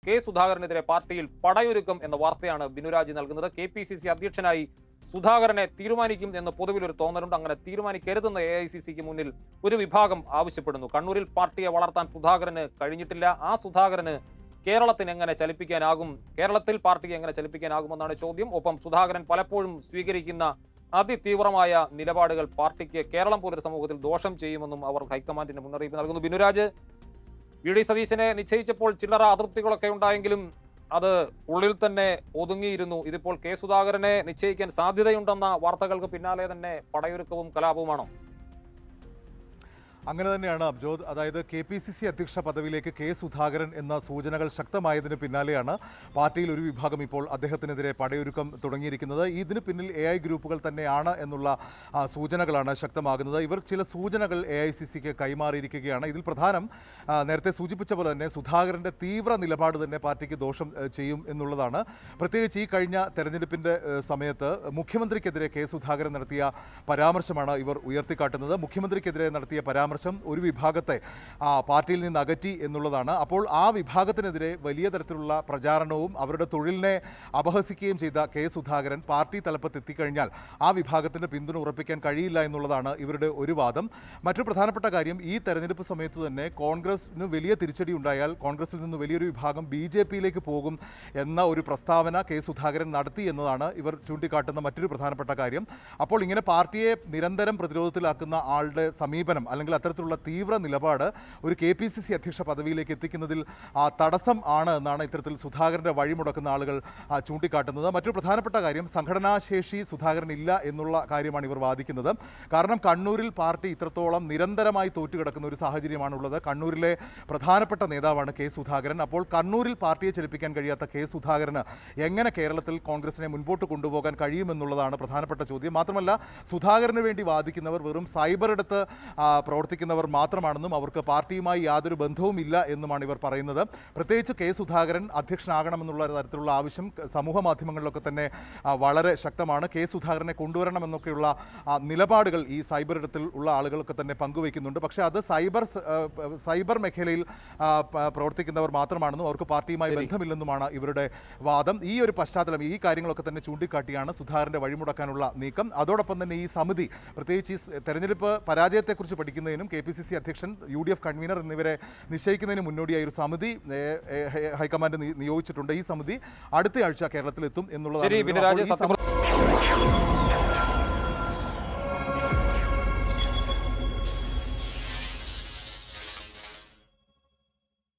K സുധാകരനെതിരെ പാർട്ടിയിൽ പടയൊരുക്കം എന്ന വാർത്തയാണ് ബിനുരാജ് നൽകുന്നത് കെ പി സി സി അധ്യക്ഷനായി സുധാകരനെ തീരുമാനിക്കും എന്ന് പൊതുവിൽ ഒരു തോന്നലുണ്ട് അങ്ങനെ തീരുമാനിക്കരുതെന്ന് എ ഐ സി സിക്ക് മുന്നിൽ ഒരു വിഭാഗം ആവശ്യപ്പെടുന്നു കണ്ണൂരിൽ പാർട്ടിയെ വളർത്താൻ സുധാകരന് കഴിഞ്ഞിട്ടില്ല ആ സുധാകരന് കേരളത്തിന് എങ്ങനെ ചലിപ്പിക്കാനാകും കേരളത്തിൽ പാർട്ടിയെ എങ്ങനെ ചലിപ്പിക്കാനാകുമെന്നാണ് ചോദ്യം ഒപ്പം സുധാകരൻ പലപ്പോഴും സ്വീകരിക്കുന്ന അതിതീവ്രമായ നിലപാടുകൾ പാർട്ടിക്ക് കേരളം പോലൊരു സമൂഹത്തിൽ ദോഷം ചെയ്യുമെന്നും അവർ ഹൈക്കമാൻഡിന് മുന്നറിയിപ്പ് നൽകുന്നു ബിനുരാജ് വി ഡി സതീശനെ നിശ്ചയിച്ചപ്പോൾ ചില്ലറ അതൃപ്തികളൊക്കെ ഉണ്ടായെങ്കിലും അത് ഉള്ളിൽ തന്നെ ഒതുങ്ങിയിരുന്നു ഇതിപ്പോൾ കെ സുധാകരനെ നിശ്ചയിക്കാൻ സാധ്യതയുണ്ടെന്ന വാർത്തകൾക്ക് പിന്നാലെ തന്നെ പടയൊരുക്കവും കലാപവുമാണോ അങ്ങനെ തന്നെയാണ് അബ്ജോദ് അതായത് കെ പി സി സി അധ്യക്ഷ പദവിയിലേക്ക് കെ സുധാകരൻ എന്ന സൂചനകൾ ശക്തമായതിന് പിന്നാലെയാണ് പാർട്ടിയിൽ ഒരു വിഭാഗം ഇപ്പോൾ അദ്ദേഹത്തിനെതിരെ പടയൊരുക്കം തുടങ്ങിയിരിക്കുന്നത് ഇതിന് പിന്നിൽ എ ഐ ഗ്രൂപ്പുകൾ തന്നെയാണ് എന്നുള്ള ആ, സൂചനകളാണ് ശക്തമാകുന്നത് ഇവർ ചില സൂചനകൾ എ ഐ സി സിക്ക് കൈമാറിയിരിക്കുകയാണ് ഇതിൽ പ്രധാനം ആ, നേരത്തെ സൂചിപ്പിച്ച പോലെ തന്നെ സുധാകരൻ്റെ തീവ്ര നിലപാട് തന്നെ പാർട്ടിക്ക് ദോഷം ഏ, ചെയ്യും എന്നുള്ളതാണ് പ്രത്യേകിച്ച് ഈ കഴിഞ്ഞ തെരഞ്ഞെടുപ്പിൻ്റെ ഏ, സമയത്ത് മുഖ്യമന്ത്രിക്കെതിരെ കെ സുധാകരൻ നടത്തിയ പരാമർശമാണ് ഇവർ ഉയർത്തിക്കാട്ടുന്നത് മുഖ്യമന്ത്രിക്കെതിരെ നടത്തിയ പരാമർശം ഒരു വിഭാഗത്തെ ആ, പാർട്ടിയിൽ നിന്ന് അകറ്റി എന്നുള്ളതാണ് അപ്പോൾ ആ വിഭാഗത്തിനെതിരെ വലിയ തരത്തിലുള്ള പ്രചാരണവും അവരുടെ തൊഴിലിനെ അപഹസിക്കുകയും ചെയ്ത കെ സുധാകരൻ പാർട്ടി തലപ്പത്ത് എത്തിക്കഴിഞ്ഞാൽ ആ വിഭാഗത്തിന് പിന്തുണ ഉറപ്പിക്കാൻ കഴിയില്ല എന്നുള്ളതാണ് ഇവരുടെ ഒരു വാദം മറ്റൊരു പ്രധാനപ്പെട്ട കാര്യം ഈ തെരഞ്ഞെടുപ്പ് സമയത്ത് തന്നെ കോൺഗ്രസിന് വലിയ തിരിച്ചടി ഉണ്ടായാൽ കോൺഗ്രസിൽ നിന്ന് വലിയൊരു വിഭാഗം ബി ജെ പിയിലേക്ക് പോകും എന്ന ഒരു പ്രസ്താവന കെ സുധാകരൻ നടത്തി എന്നതാണ് ഇവർ ചൂണ്ടിക്കാട്ടുന്ന മറ്റൊരു പ്രധാനപ്പെട്ട കാര്യം അപ്പോൾ ഇങ്ങനെ പാർട്ടിയെ നിരന്തരം പ്രതിരോധത്തിലാക്കുന്ന ആളുടെ സമീപനം അല്ലെങ്കിൽ അത്തരത്തിലുള്ള തീവ്ര നിലപാട് ഒരു കെ പി സി സി അധ്യക്ഷ പദവിയിലേക്ക് എത്തിക്കുന്നതിൽ ആ, തടസ്സം ആണ് എന്നാണ് ഇത്തരത്തിൽ സുധാകരൻ്റെ വഴിമുടക്കുന്ന ആളുകൾ ആ, ചൂണ്ടിക്കാട്ടുന്നത് മറ്റൊരു പ്രധാനപ്പെട്ട കാര്യം സംഘടനാശേഷി സുധാകരൻ ഇല്ല എന്നുള്ള കാര്യമാണ് ഇവർ വാദിക്കുന്നത് കാരണം കണ്ണൂരിൽ പാർട്ടി ഇത്രത്തോളം നിരന്തരമായി തോറ്റുകിടക്കുന്ന ഒരു സാഹചര്യമാണുള്ളത് കണ്ണൂരിലെ പ്രധാനപ്പെട്ട നേതാവാണ് കെ സുധാകരൻ അപ്പോൾ കണ്ണൂരിൽ പാർട്ടിയെ ചലിപ്പിക്കാൻ കഴിയാത്ത കെ സുധാകരന് എങ്ങനെ കേരളത്തിൽ കോൺഗ്രസിനെ മുൻപോട്ട് കൊണ്ടുപോകാൻ കഴിയുമെന്നുള്ളതാണ് പ്രധാനപ്പെട്ട ചോദ്യം മാത്രമല്ല സുധാകരന് വേണ്ടി വാദിക്കുന്നവർ വെറും സൈബർ എടുത്ത് ആ, പ്രവർത്തിക്കുന്നവർ മാത്രമാണെന്നും അവർക്ക് പാർട്ടിയുമായി യാതൊരു ബന്ധവും ഇല്ല എന്നുമാണ് ഇവർ പറയുന്നത് പ്രത്യേകിച്ച് കെ സുധാകരൻ അധ്യക്ഷനാകണമെന്നുള്ള തരത്തിലുള്ള ആവശ്യം ക- സമൂഹ മാധ്യമങ്ങളിലൊക്കെ തന്നെ ആ, വളരെ ശക്തമാണ് കെ സുധാകരനെ കൊണ്ടുവരണമെന്നൊക്കെയുള്ള ആ, നിലപാടുകൾ ഈ സൈബർ ഇടത്തിൽ ഉള്ള ആളുകളൊക്കെ തന്നെ പങ്കുവയ്ക്കുന്നുണ്ട് പക്ഷേ അത് സൈബർ സ- ആ, പ- സൈബർ മേഖലയിൽ ആ, പ- പ്രവർത്തിക്കുന്നവർ മാത്രമാണെന്നും അവർക്ക് പാർട്ടിയുമായി ബന്ധമില്ലെന്നുമാണ് ഇവരുടെ വാദം ഈ ഒരു പശ്ചാത്തലം ഈ കാര്യങ്ങളൊക്കെ തന്നെ ചൂണ്ടിക്കാട്ടിയാണ് സുധാകരന്റെ വഴിമുടക്കാനുള്ള നീക്കം അതോടൊപ്പം തന്നെ ഈ സമിതി പ്രത്യേകിച്ച് ഈ സ് തെരഞ്ഞെടുപ്പ് പരാജയത്തെക്കുറിച്ച് പഠിക്കുന്നതിനും കെ പി സി സി അധ്യക്ഷൻ യു ഡി എഫ് കൺവീനർ എന്നിവരെ നിശ്ചയിക്കുന്നതിന് മുന്നോടിയായി ഒരു സമിതി ഏ, ഏ, ഹൈ- ഹൈക്കമാൻഡ് നി- നിയോഗിച്ചിട്ടുണ്ട് ഈ സമിതി അടുത്തയാഴ്ച കേരളത്തിലെത്തും ശരി എന്നുള്ളതാണ് ബിനുരാജ് അപ്പോൾ ഈ സമിതി- സത്യം